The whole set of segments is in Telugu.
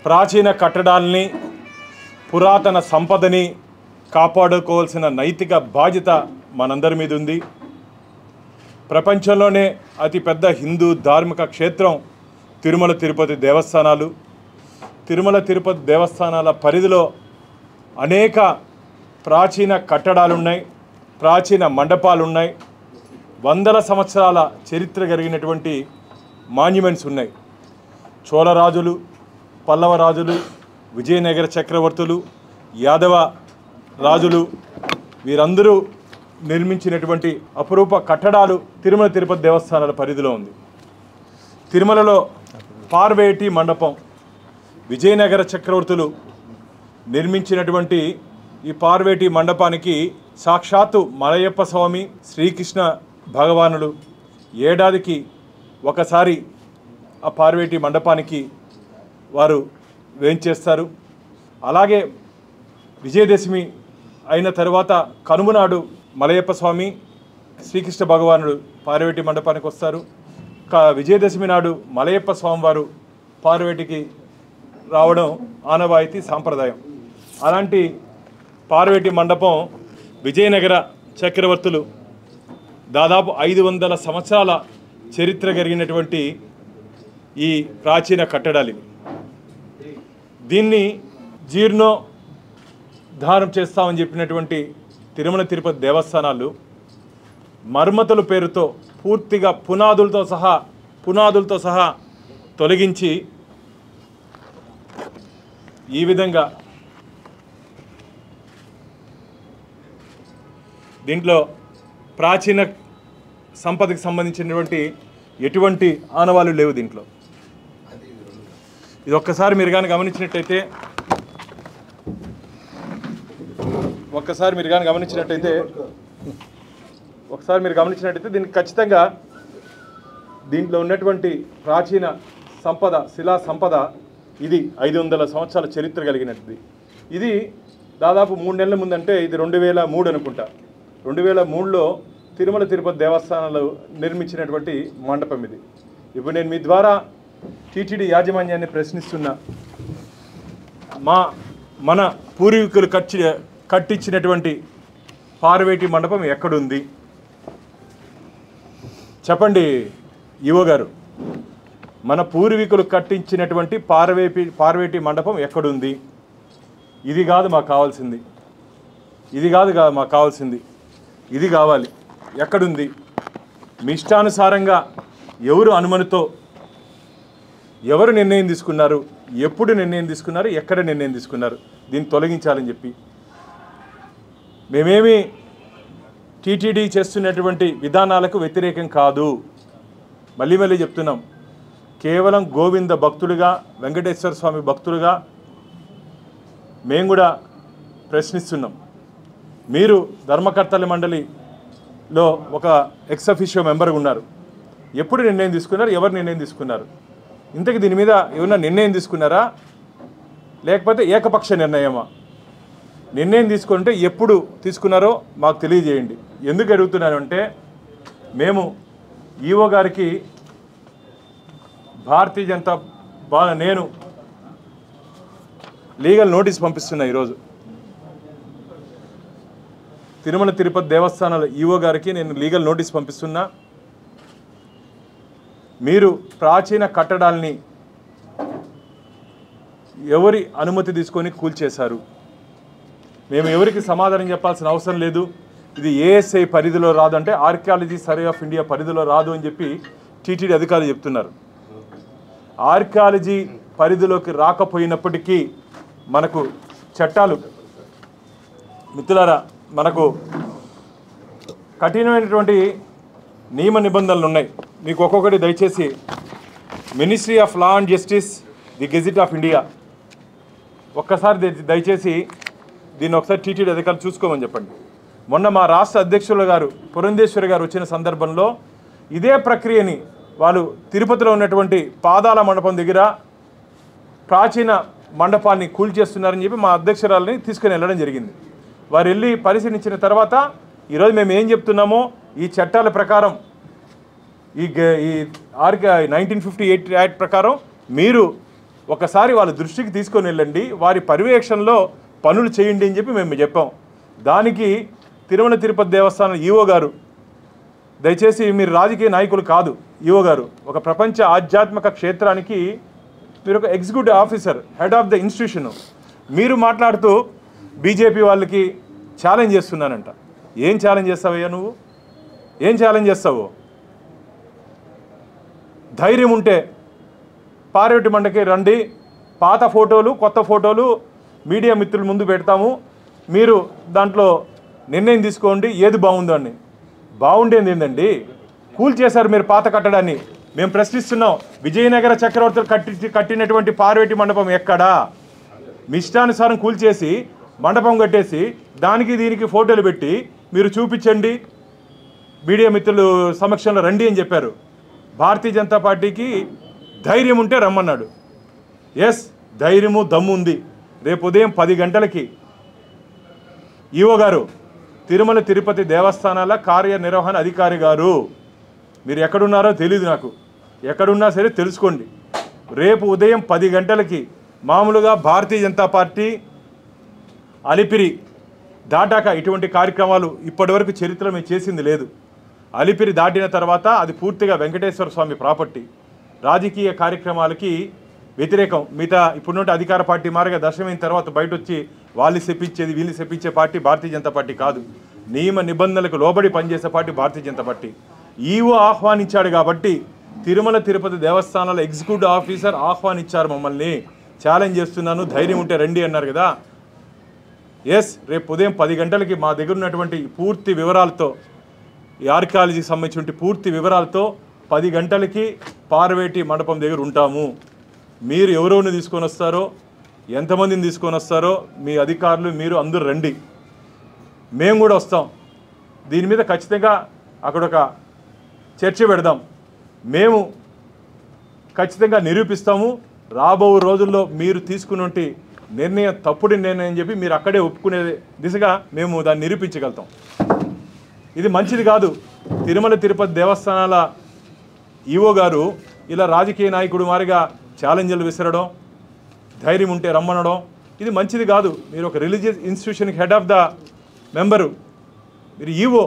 ప్రాచీన కట్టడాల్ని పురాతన సంపదని కాపాడుకోవాల్సిన నైతిక బాధ్యత మనందరి మీద ఉంది ప్రపంచంలోనే అతిపెద్ద హిందూ ధార్మిక క్షేత్రం తిరుమల తిరుపతి దేవస్థానాలు తిరుమల తిరుపతి దేవస్థానాల పరిధిలో అనేక ప్రాచీన కట్టడాలు ఉన్నాయి ప్రాచీన మండపాలు ఉన్నాయి వందల సంవత్సరాల చరిత్ర కలిగినటువంటి మాన్యుమెంట్స్ ఉన్నాయి చోళరాజులు పల్లవ రాజులు విజయనగర చక్రవర్తులు యాదవ రాజులు వీరందరూ నిర్మించినటువంటి అపురూప కట్టడాలు తిరుమల తిరుపతి దేవస్థానాల పరిధిలో ఉంది తిరుమలలో పార్వేటి మండపం విజయనగర చక్రవర్తులు నిర్మించినటువంటి ఈ పార్వేటి మండపానికి సాక్షాత్తు మలయప్ప స్వామి శ్రీకృష్ణ భగవానులు ఏడాదికి ఒకసారి ఆ పార్వేటి మండపానికి వారు వేంచేస్తారు అలాగే విజయదశమి అయిన తర్వాత కనుమనాడు మలయప్ప స్వామి శ్రీకృష్ణ భగవానుడు పార్వేటి మండపానికి వస్తారు క- విజయదశమి నాడు మలయప్ప స్వామి వారు పార్వేటికి రావడం ఆనవాయితీ సాంప్రదాయం అలాంటి పార్వేటి మండపం విజయనగర చక్రవర్తులు దాదాపు ఐదు వందల సంవత్సరాల చరిత్ర కలిగినటువంటి ఈ ప్రాచీన కట్టడాలు ఇవి దీన్ని జీర్ణో ధారం చేస్తామని చెప్పినటువంటి తిరుమల తిరుపతి దేవస్థానాలు మర్మతుల పేరుతో పూర్తిగా పునాదులతో సహా పునాదులతో సహా తొలగించి ఈ విధంగా దీంట్లో ప్రాచీన సంపదకి సంబంధించినటువంటి ఎటువంటి ఆనవాళ్ళు లేవు దీంట్లో ఇది ఒక్కసారి మీరు కానీ గమనించినట్టయితే ఒక్కసారి మీరు కానీ గమనించినట్టయితే ఒకసారి మీరు గమనించినట్టయితే దీనికి ఖచ్చితంగా దీంట్లో ఉన్నటువంటి ప్రాచీన సంపద శిలా సంపద ఇది ఐదు వందల సంవత్సరాల చరిత్ర కలిగినది ఇది దాదాపు మూడు నెలల ముందంటే ఇది రెండు వేల మూడు అనుకుంటా రెండు వేల మూడులో తిరుమల తిరుపతి దేవస్థానాలు నిర్మించినటువంటి మండపం ఇది ఇప్పుడు నేను మీ ద్వారా టీటీడీ యాజమాన్యాన్ని ప్రశ్నిస్తున్నా మా మన పూర్వీకులు కట్టి కట్టించినటువంటి పార్వేటి మండపం ఎక్కడుంది చెప్పండి యువ గారు మన పూర్వీకులు కట్టించినటువంటి పార్వేటి పార్వేటి మండపం ఎక్కడుంది ఇది కాదు మాకు కావాల్సింది ఇది కాదు కా- మాకు కావాల్సింది ఇది కావాలి ఎక్కడుంది మీ ఇష్టానుసారంగా ఎవరు అనుమతితో ఎవరు నిర్ణయం తీసుకున్నారు ఎప్పుడు నిర్ణయం తీసుకున్నారు ఎక్కడ నిర్ణయం తీసుకున్నారు దీన్ని తొలగించాలని చెప్పి మేమేమి టీటీడీ చేస్తున్నటువంటి విధానాలకు వ్యతిరేకం కాదు మళ్ళీ మళ్ళీ చెప్తున్నాం కేవలం గోవింద భక్తుడిగా వెంకటేశ్వర స్వామి భక్తులుగా మేము కూడా ప్రశ్నిస్తున్నాం మీరు ధర్మకర్తల మండలిలో ఒక ఎక్స్ అఫిషియో మెంబర్గా ఉన్నారు ఎప్పుడు నిర్ణయం తీసుకున్నారు ఎవరు నిర్ణయం తీసుకున్నారు ఇంతకు దీని మీద ఏమన్నా నిర్ణయం తీసుకున్నారా లేకపోతే ఏకపక్ష నిర్ణయమా నిర్ణయం తీసుకుంటే ఎప్పుడు తీసుకున్నారో మాకు తెలియజేయండి ఎందుకు అడుగుతున్నాను అంటే మేము ఈఓ గారికి భారతీయ జనతా బా నేను లీగల్ నోటీస్ పంపిస్తున్నా ఈరోజు తిరుమల తిరుపతి దేవస్థానాల ఈఓ గారికి నేను లీగల్ నోటీస్ పంపిస్తున్నా మీరు ప్రాచీన కట్టడాల్ని ఎవరి అనుమతి తీసుకొని కూల్చేశారు మేము ఎవరికి సమాధానం చెప్పాల్సిన అవసరం లేదు ఇది ఏఎస్ఐ పరిధిలో రాదు అంటే ఆర్కియాలజీ సర్వే ఆఫ్ ఇండియా పరిధిలో రాదు అని చెప్పి టీటీడీ అధికారులు చెప్తున్నారు ఆర్కియాలజీ పరిధిలోకి రాకపోయినప్పటికీ మనకు చట్టాలు మిత్రులారా మనకు కఠినమైనటువంటి నియమ నిబంధనలు ఉన్నాయి మీకు ఒక్కొక్కటి దయచేసి ministry of law and justice the gazette of India ఒక్కసారి దయ- దయచేసి దీన్ని ఒకసారి టీటీడీ అధికారులు చూసుకోమని చెప్పండి మొన్న మా రాష్ట్ర అధ్యక్షులు గారు పురంధేశ్వరి గారు వచ్చిన సందర్భంలో ఇదే ప్రక్రియని వాళ్ళు తిరుపతిలో ఉన్నటువంటి పాదాల మండపం దగ్గర ప్రాచీన మండపాన్ని కూల్చేస్తున్నారని చెప్పి మా అధ్యక్షురాలని తీసుకుని వెళ్ళడం జరిగింది వారు వెళ్ళి పరిశీలించిన తర్వాత ఈరోజు మేము ఏం చెప్తున్నామో ఈ చట్టాల ప్రకారం ఈ గ- ఈ ఆర్గ నైన్టీన్ ఫిఫ్టీ ఎయిట్ యాక్ట్ ప్రకారం మీరు ఒకసారి వాళ్ళ దృష్టికి తీసుకొని వెళ్ళండి వారి పర్యవేక్షణలో పనులు చేయండి అని చెప్పి మేము చెప్పాం దానికి తిరుమల తిరుపతి దేవస్థానం ఈవో గారు దయచేసి మీరు రాజకీయ నాయకులు కాదు ఈవో గారు ఒక ప్రపంచ ఆధ్యాత్మిక క్షేత్రానికి మీరు ఒక executive officer head of the institution మీరు మాట్లాడుతూ బీజేపీ వాళ్ళకి ఛాలెంజ్ చేస్తున్నానంట ఏం ఛాలెంజ్ చేస్తావయ్యా నువ్వు ఏం ఛాలెంజ్ చేస్తావు ధైర్యం ఉంటే పార్వతి మండకి రండి పాత ఫోటోలు కొత్త ఫోటోలు మీడియా మిత్రుల ముందు పెడతాము మీరు దాంట్లో నిర్ణయం తీసుకోండి ఏది బాగుందో అని బాగుండేది ఏంటండి కూల్ చేశారు మీరు పాత కట్టడాన్ని మేము ప్రశ్నిస్తున్నాం విజయనగర చక్రవర్తులు కట్టి కట్టినటువంటి పార్వతి మండపం ఎక్కడా మీ ఇష్టానుసారం కూల్చేసి మండపం కట్టేసి దానికి దీనికి ఫోటోలు పెట్టి మీరు చూపించండి మీడియా మిత్రులు సమక్షంలో రండి అని చెప్పారు భారతీయ జనతా పార్టీకి ధైర్యం ఉంటే రమ్మన్నాడు ఎస్ ధైర్యము దమ్ము ఉంది రేపు ఉదయం పది గంటలకి ఈవో గారు తిరుమల తిరుపతి దేవస్థానాల కార్యనిర్వహణ అధికారి గారు మీరు ఎక్కడున్నారో తెలియదు నాకు ఎక్కడున్నా సరే తెలుసుకోండి రేపు ఉదయం పది గంటలకి మామూలుగా భారతీయ జనతా పార్టీ అలిపిరి దాటాక ఇటువంటి కార్యక్రమాలు ఇప్పటివరకు చరిత్ర మేము చేసింది లేదు అలిపిరి దాటిన తర్వాత అది పూర్తిగా వెంకటేశ్వర స్వామి ప్రాపర్టీ రాజకీయ కార్యక్రమాలకి వ్యతిరేకం మిగతా ఇప్పుడున్నట్టు అధికార పార్టీ మారగా దశమైన తర్వాత బయట వచ్చి వాళ్ళు చెప్పించేది వీళ్ళు చెప్పించే పార్టీ భారతీయ జనతా పార్టీ కాదు నియమ నిబంధనలకు లోబడి పనిచేసే party Bharatiya Janata party EO ఆహ్వానించాడు కాబట్టి తిరుమల తిరుపతి దేవస్థానాల ఎగ్జిక్యూటివ్ ఆఫీసర్ ఆహ్వానించారు మమ్మల్ని ఛాలెంజ్ చేస్తున్నాను ధైర్యం ఉంటే రండి అన్నారు కదా ఎస్ రేపు ఉదయం పది గంటలకి మా దగ్గర ఉన్నటువంటి పూర్తి వివరాలతో ఈ ఆర్కియాలజీకి సంబంధించిన పూర్తి వివరాలతో పది గంటలకి పార్వేటి మండపం దగ్గర ఉంటాము మీరు ఎవరెవరిని తీసుకొని వస్తారో ఎంతమందిని తీసుకొని వస్తారో మీ అధికారులు మీరు అందరూ రండి మేము కూడా వస్తాం దీని మీద ఖచ్చితంగా అక్కడ ఒక చర్చ పెడదాం మేము ఖచ్చితంగా నిరూపిస్తాము రాబో రోజుల్లో మీరు తీసుకున్నటువంటి నిర్ణయం తప్పుడు నిర్ణయం చెప్పి మీరు అక్కడే ఒప్పుకునే దిశగా మేము దాన్ని నిరూపించగలుగుతాం ఇది మంచిది కాదు తిరుమల తిరుపతి దేవస్థానాల ఈవో గారు ఇలా రాజకీయ నాయకుడు మారిగా ఛాలెంజ్లు విసరడం ధైర్యం ఉంటే రమ్మనడం ఇది మంచిది కాదు మీరు ఒక రిలీజియస్ ఇన్స్టిట్యూషన్కి హెడ్ ఆఫ్ ద మెంబరు మీరు ఈవో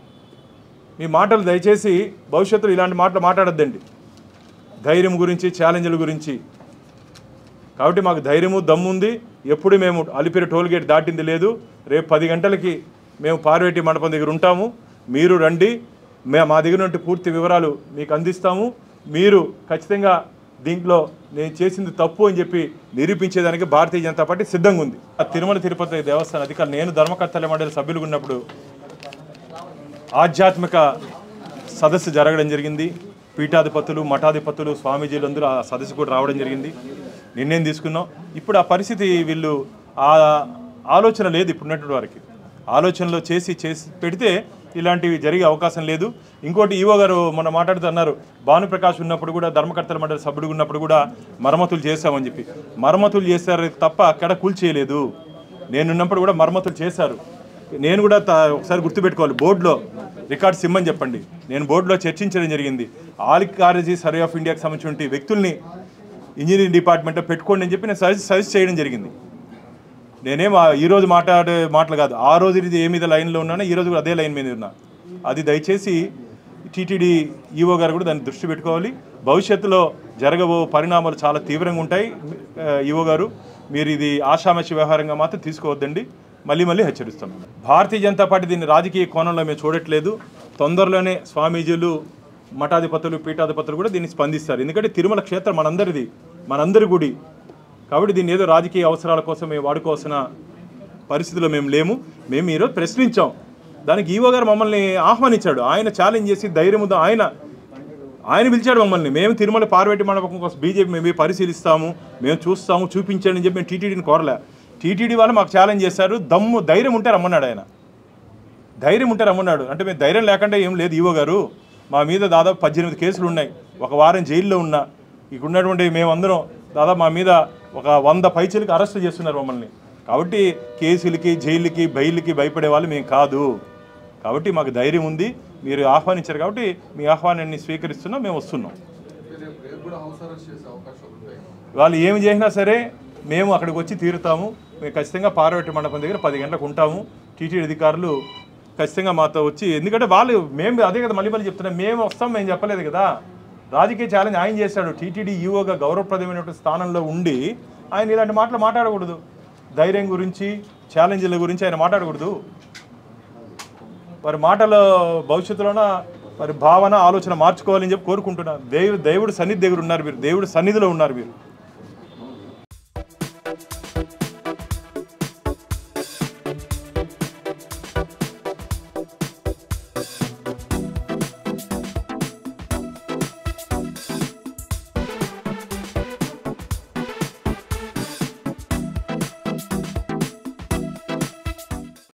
మీ మాటలు దయచేసి భవిష్యత్తులో ఇలాంటి మాటలు మాట్లాడొద్దండి ధైర్యం గురించి ఛాలెంజ్ల గురించి కాబట్టి మాకు ధైర్యము దమ్ము ఉంది ఎప్పుడు మేము అలిపిరి టోల్ గేట్ దాటింది లేదు రేపు పది గంటలకి మేము పార్వేటి మండపం దగ్గర ఉంటాము మీరు రండి మే మా దగ్గర నుండి పూర్తి వివరాలు మీకు అందిస్తాము మీరు ఖచ్చితంగా దీంట్లో నేను చేసింది తప్పు అని చెప్పి నిరూపించేదానికి భారతీయ జనతా పార్టీ సిద్ధంగా ఉంది ఆ తిరుమల తిరుపతి దేవస్థాన అధికారులు నేను ధర్మకర్తల మండలి సభ్యులుగా ఉన్నప్పుడు ఆధ్యాత్మిక సదస్సు జరగడం జరిగింది పీఠాధిపతులు మఠాధిపతులు స్వామీజీలు అందరూ ఆ సదస్సు కూడా రావడం జరిగింది నిర్ణయం తీసుకున్నాం ఇప్పుడు ఆ పరిస్థితి వీళ్ళు ఆ ఆలోచన లేదు ఇప్పుడున్నటువంటి వారికి ఆలోచనలో చేసి చేసి పెడితే ఇలాంటివి జరిగే అవకాశం లేదు ఇంకోటి ఈవో గారు మొన్న మాట్లాడుతున్నారు భానుప్రకాష్ ఉన్నప్పుడు కూడా ధర్మకర్తల మండలి సభ్యుడు ఉన్నప్పుడు కూడా మరమ్మతులు చేశామని చెప్పి మరమ్మతులు చేశారు తప్ప అక్కడ కూల్చేయలేదు నేనున్నప్పుడు కూడా మరమ్మతులు చేశారు నేను కూడా త- ఒకసారి గుర్తుపెట్టుకోవాలి బోర్డులో రికార్డ్స్ ఇమ్మని చెప్పండి నేను బోర్డులో చర్చించడం జరిగింది ఆల్ కాలేజీ సర్వే ఆఫ్ ఇండియాకి సంబంధించిన వ్యక్తుల్ని ఇంజనీరింగ్ డిపార్ట్మెంట్లో పెట్టుకోండి అని చెప్పి నేను సజెస్ట్ సజెస్ట్ చేయడం జరిగింది నేనేం ఆ- ఈ రోజు మాట్లాడే మాటలు కాదు ఆ రోజు ఇది ఏ మీద లైన్లో ఉన్నానో ఈ రోజు కూడా అదే లైన్ మీద ఉన్నా అది దయచేసి టీటీడీ ఈవో గారు కూడా దాన్ని దృష్టి పెట్టుకోవాలి భవిష్యత్తులో జరగబో పరిణామాలు చాలా తీవ్రంగా ఉంటాయి ఆ, ఈవో గారు మీరు ఇది ఆషామషి వ్యవహారంగా మాత్రం తీసుకోవద్దండి మళ్ళీ మళ్ళీ హెచ్చరిస్తాం భారతీయ జనతా పార్టీ దీన్ని రాజకీయ కోణంలో మేము చూడట్లేదు తొందరలోనే స్వామీజీలు మఠాధిపతులు పీఠాధిపతులు కూడా దీన్ని స్పందిస్తారు ఎందుకంటే తిరుమల క్షేత్రం మనందరిది మనందరి గుడి కాబట్టి దీన్ని ఏదో రాజకీయ అవసరాల కోసం మేము వాడుకోవాల్సిన పరిస్థితిలో మేము లేము మేము ఈరోజు ప్రశ్నించాం దానికి ఈవో గారు మమ్మల్ని ఆహ్వానించాడు ఆయన ఛాలెంజ్ చేసి ధైర్యముతో ఆయన ఆయన పిలిచాడు మమ్మల్ని మేము తిరుమల పార్వతి మండపం కోసం బీజేపీ మేము పోయి పరిశీలిస్తాము మేము చూస్తాము చూపించండి అని చెప్పి మేము టీటీడీని కోరలే టీటీడీ వాళ్ళు మాకు ఛాలెంజ్ చేశారు దమ్ము ధైర్యం ఉంటే రమ్మన్నాడు ఆయన ధైర్యం ఉంటే రమ్మన్నాడు అంటే మేము ధైర్యం లేకుండా ఏం లేదు ఈవో గారు మా మీద దాదాపు పద్దెనిమిది కేసులు ఉన్నాయి ఒక వారం జైల్లో ఉన్నా ఇక్కడ ఉన్నటువంటి మేమందరం దాదాపు మా మీద ఒక వంద పైచలకి అరెస్ట్ చేస్తున్నారు మమ్మల్ని కాబట్టి కేసులకి జైలుకి బెయిల్కి భయపడే వాళ్ళు మేము కాదు కాబట్టి మాకు ధైర్యం ఉంది మీరు ఆహ్వానించారు కాబట్టి మీ ఆహ్వానాన్ని స్వీకరిస్తున్నాం మేము వస్తున్నాం రేపు రేపు కూడా హౌస్ అరెస్ట్ చేసే అవకాశాలు ఉంటాయి వాళ్ళు ఏమి చేసినా సరే మేము అక్కడికి వచ్చి తీరుతాము మేము ఖచ్చితంగా పార్వతి మండపం దగ్గర పది గంటలకు ఉంటాము టీటీడీ అధికారులు ఖచ్చితంగా మాతో వచ్చి ఎందుకంటే వాళ్ళు మేము అదే కదా మళ్ళీ మళ్ళీ చెప్తున్నాం మేము వస్తాం మేము చెప్పలేదు కదా రాజకీయ ఛాలెంజ్ ఆయన చేశాడు టీటీడీ ఈవోగా గౌరవప్రదమైనటువంటి స్థానంలో ఉండి ఆయన ఇలాంటి మాటలు మాట్లాడకూడదు ధైర్యం గురించి ఛాలెంజ్ల గురించి ఆయన మాట్లాడకూడదు వారి మాటల భవిష్యత్తులోన మరి భావన ఆలోచన మార్చుకోవాలని చెప్పి కోరుకుంటున్నాను దేవుడు దేవుడు సన్నిధి దగ్గర ఉన్నారు మీరు దేవుడు సన్నిధిలో ఉన్నారు మీరు